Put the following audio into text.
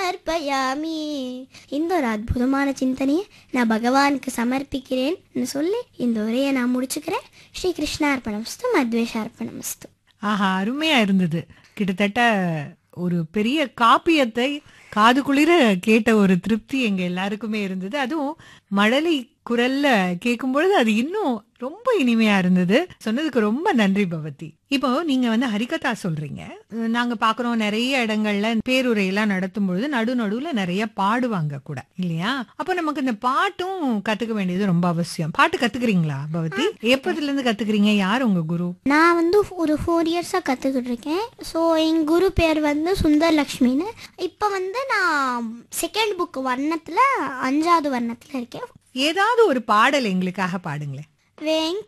சமர்ப்பயாமி இந்த ஒரு அற்புதமான சிந்தனையை நான் பகவானுக்கு சமர்ப்பிக்கிறேன் சொல்லி இந்த உரையை நான் முடிச்சுக்கிறேன் ஸ்ரீ கிருஷ்ணார்ப்பணமஸ்து மத்வேஷார்ப்பணமஸ்து ஆஹா அருமையா இருந்தது கிட்டத்தட்ட ஒரு பெரிய காப்பியத்தை காது குளிர கேட்ட ஒரு திருப்தி எங்க எல்லாருக்குமே இருந்தது அதுவும் மழலை குரல்ல கேட்கும் பொழுது அது இன்னும் ரொம்ப இனிமையா இருந்தது சொன்னதுக்கு ரொம்ப நன்றி பவதி இப்போ நீங்க வந்து ஹரிகதா சொல்றீங்க நாங்க பாக்குறோம் நிறைய இடங்கள்ல பேருரை எல்லாம் நடத்தும் பொழுது நடு நடுவுல நிறைய பாடுவாங்க கூட இல்லையா அப்ப நமக்கு இந்த பாட்டும் கத்துக்க வேண்டியது ரொம்ப அவசியம் பாட்டு கத்துக்கிறீங்களா பவதி எப்பதுல இருந்து கத்துக்கிறீங்க யார் உங்க குரு நான் வந்து ஒரு ஃபோர் இயர்ஸாக கற்றுக்கிட்டு இருக்கேன் ஸோ என் குரு பேர் வந்து சுந்தர் லக்ஷ்மின்னு இப்போ வந்து நான் செகண்ட் புக் வர்ணத்தில் அஞ்சாவது வர்ணத்தில் இருக்கேன் ஏதாவது ஒரு பாடல் எங்களுக்காக பாடுங்களேன் வெங்கடேச